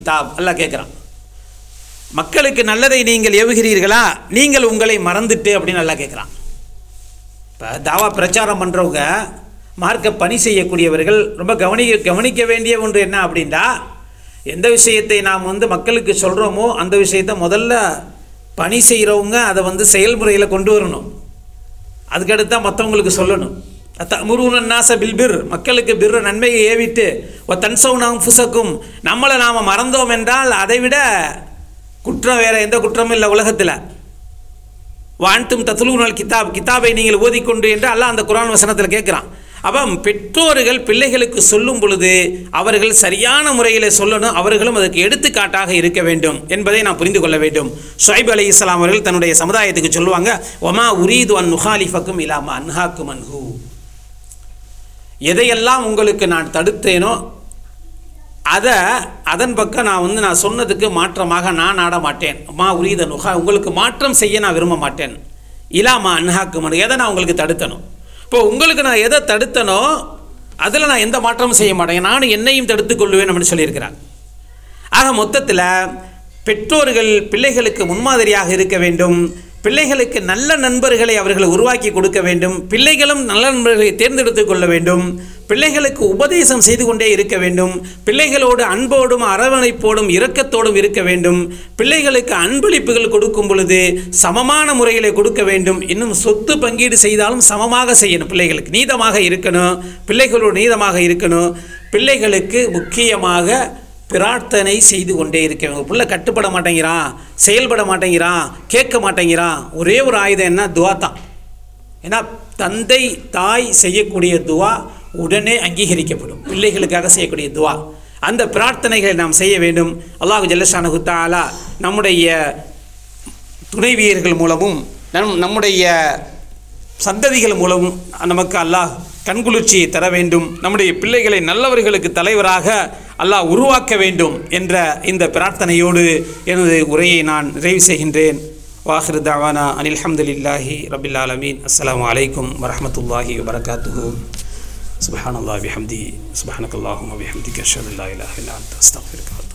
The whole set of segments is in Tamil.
தாப் அல்லாஹ் கேட்குறான் மக்களுக்கு நல்லதை நீங்கள் ஏவுகிறீர்களா நீங்கள் உங்களை மறந்துட்டு அப்படின்னு நல்லா கேட்குறான் இப்போ தாவா பிரச்சாரம் பண்ணுறவங்க மார்க்க பணி செய்யக்கூடியவர்கள் ரொம்ப கவனி கவனிக்க வேண்டிய ஒன்று என்ன அப்படின்னா எந்த விஷயத்தை நாம் வந்து மக்களுக்கு சொல்கிறோமோ அந்த விஷயத்தை முதல்ல பணி செய்கிறவங்க அதை வந்து செயல்முறையில் கொண்டு வரணும் அதுக்கடுத்து தான் மற்றவங்களுக்கு சொல்லணும் முருகன் நாச பில்பிர் மக்களுக்கு பிற நன்மையை ஏவிட்டு ஒ தன்சவுனாம் ஃபுசக்கும் நம்மளை நாம் மறந்தோம் என்றால் அதை விட குற்றம் வேறு எந்த குற்றமும் இல்லை உலகத்தில் வான்தும் தத்துலூனல் கிதாப் கிதாபை நீங்கள் ஓதிக்கொண்டு என்று அல்லாஹ் அந்த குரான் வசனத்தில் கேட்குறான் அப்போ பெற்றோர்கள் பிள்ளைகளுக்கு சொல்லும் பொழுது அவர்கள் சரியான முறையில் சொல்லணும் அவர்களும் அதற்கு எடுத்துக்காட்டாக இருக்க வேண்டும் என்பதை நாம் புரிந்து கொள்ள வேண்டும் ஷுவைப் அலி இஸ்லாம் அவர்கள் தன்னுடைய சமுதாயத்துக்கு சொல்லுவாங்க ஒமா உரீது அன் முஹாலிஃபக்கும் இலாமா அன்ஹாக்கும் அன்ஹூ எதையெல்லாம் உங்களுக்கு நான் தடுத்தேனோ அதை அதன் பக்கம் நான் வந்து நான் சொன்னதுக்கு மாற்றமாக நான் ஆட மாட்டேன் மா உரியத நுகா உங்களுக்கு மாற்றம் செய்ய நான் விரும்ப மாட்டேன் இலாமா அன்ஹாக்குமன் எதை நான் உங்களுக்கு தடுத்தனும் இப்போ உங்களுக்கு நான் எதை தடுத்தனோ அதில் நான் எந்த மாற்றமும் செய்ய மாட்டேன் நானும் என்னையும் தடுத்துக் கொள்வேன் அப்படின்னு சொல்லியிருக்கிறாங்க ஆக மொத்தத்தில் பெற்றோர்கள் பிள்ளைகளுக்கு முன்மாதிரியாக இருக்க வேண்டும் பிள்ளைகளுக்கு நல்ல நண்பர்களை அவர்கள் உருவாக்கி கொடுக்க வேண்டும் பிள்ளைகளும் நல்ல நண்பர்களை தேர்ந்தெடுத்து கொள்ள வேண்டும் பிள்ளைகளுக்கு உபதேசம் செய்து கொண்டே இருக்க வேண்டும் பிள்ளைகளோடு அன்போடும் அரவணைப்போடும் இரக்கத்தோடும் இருக்க வேண்டும் பிள்ளைகளுக்கு அன்பளிப்புகள் கொடுக்கும் பொழுது சமமான முறையில் கொடுக்க வேண்டும் இன்னும் சொத்து பங்கீடு செய்தாலும் சமமாக செய்யணும் பிள்ளைகளுக்கு நீதமாக இருக்கணும் பிள்ளைகளோடு நீதமாக இருக்கணும் பிள்ளைகளுக்கு முக்கியமாக பிரார்த்தனை செய்து கொண்டே இருக்கேன் உங்கள் பிள்ளை கட்டுப்பட மாட்டேங்கிறான் செயல்பட மாட்டேங்கிறான் கேட்க மாட்டேங்கிறான் ஒரே ஒரு ஆயுதம் என்ன துவா தான் ஏன்னா தந்தை தாய் செய்யக்கூடிய துவா உடனே அங்கீகரிக்கப்படும் பிள்ளைகளுக்காக செய்யக்கூடிய துவா அந்த பிரார்த்தனைகளை நாம் செய்ய வேண்டும் அல்லாஹு ஜல்லஷானு தாலா நம்முடைய துணைவியர்கள் மூலமும் நம் நம்முடைய சந்ததிகள் மூலமும் நமக்கு அல்லாஹ் கண்குளிர்ச்சியை தர வேண்டும் நம்முடைய பிள்ளைகளை நல்லவர்களுக்கு தலைவராக அல்லாஹ் உருவாக்க வேண்டும் என்ற இந்த பிரார்த்தனையோடு எனது உரையை நான் நிறைவு செய்கின்றேன் வாஹிர் தாவானா அனில் அஹமதுல்லாஹி ரபில் ஆலமீன் அஸ்ஸலாமு அலைக்கும் வரஹமத்துல்லாஹி வபரகாத்துஹு சுபஹான் அல்லாஹ் பிஹம்தி சுபஹானக் அல்லாஹும் பிஹம்திக அஷ்ஹது அல்லா இலாஹ இல்லா அன்த அஸ்தக்ஃபிருக்க வ அத்தூபு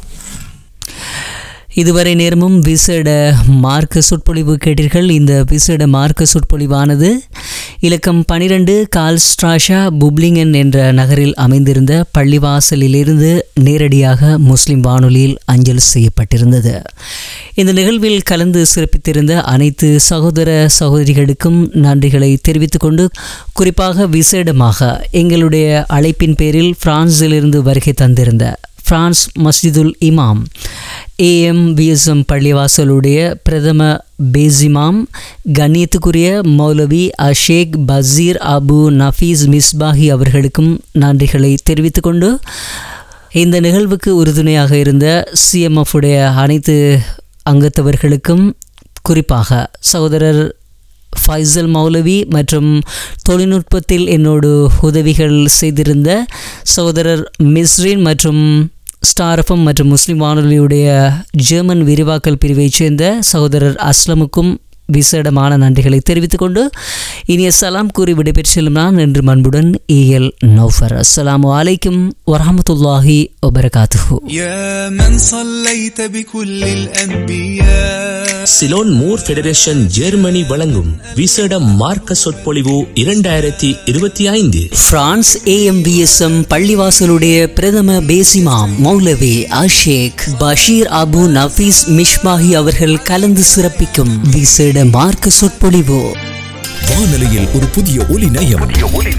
இதுவரை நேரமும் விசேட மார்க்க சொற்பொழிவு கேட்டீர்கள் இந்த விசேட மார்க்க சொற்பொழிவானது இலக்கம் பனிரெண்டு கால்ஸ்ட்ராஷா புப்ளிங்கன் என்ற நகரில் அமைந்திருந்த பள்ளிவாசலிலிருந்து நேரடியாக முஸ்லிம் வானொலியில் அஞ்சல் செய்யப்பட்டிருந்தது இந்த நிகழ்வில் கலந்து சிறப்பித்திருந்த அனைத்து சகோதர சகோதரிகளுக்கும் நன்றிகளை தெரிவித்துக்கொண்டு குறிப்பாக விசேடமாக எங்களுடைய அழைப்பின் பேரில் பிரான்சிலிருந்து வருகை தந்திருந்த பிரான்ஸ் மஸ்ஜிதுல் இமாம் ஏஎம்விஎஸ்எம் பள்ளிவாசலுடைய பிரதம பேசிமாம் கண்ணியத்துக்குரிய மௌலவி அஷேக் பசீர் அபு நஃபீஸ் மிஸ்பாஹி அவர்களுக்கும் நன்றிகளை தெரிவித்துக்கொண்டு இந்த நிகழ்வுக்கு உறுதுணையாக இருந்த சிஎம்எஃப் உடைய அனைத்து அங்கத்தவர்களுக்கும் குறிப்பாக சகோதரர் ஃபைசல் மௌலவி மற்றும் தொழில்நுட்பத்தில் என்னோடு உதவிகள் செய்திருந்த சகோதரர் மிஸ்ரின் மற்றும் ஸ்டார்எஃப்எம் மற்றும் முஸ்லிம் வானொலியுடைய ஜெர்மன் விரிவாக்கல் பிரிவைச் சேர்ந்த சகோதரர் அஸ்லமுக்கும் விசேடமான நன்றிகளை தெரிவித்துக்கொண்டு இனிய சலாம் கூறி விடைபெற்று செல்லும் நான் என்று மண்புடன் ஏஎல் நௌஃபர் அஸ்ஸலாமு அலைக்கும் வரஹமத்துல்லாஹி வபரகாத்துஹு يا من صليت بكل الأنبياء சிலோன் மூர் ஃபெடரேஷன் ஜெர்மனி வழங்கும் விசேட மார்க்க சொற்பொழிவு இரண்டாயிரத்தி இருபத்தி ஐந்து பிரான்ஸ் ஏஎம்விஎஸ்எம் பள்ளிவாசலுடைய பிரதம பேசிமாம் மௌலவி அஷேக் பஷீர் அபு நஃபீஸ் மிஷ்மாஹி அவர்கள் கலந்து சிறப்பிக்கும் விசேட மார்க்க சொற்பொழிவு வானொலியில் ஒரு புதிய ஒலி நயம்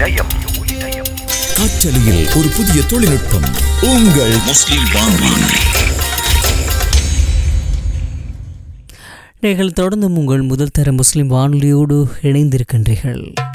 காற்றலையில் ஒரு புதிய தொழில்நுட்பம் உங்கள் முஸ்லிம் வானொலி நீங்கள் தொடர்ந்து உங்கள் முதல் தர முஸ்லிம் வானொலியோடு இணைந்திருக்கின்றீர்கள்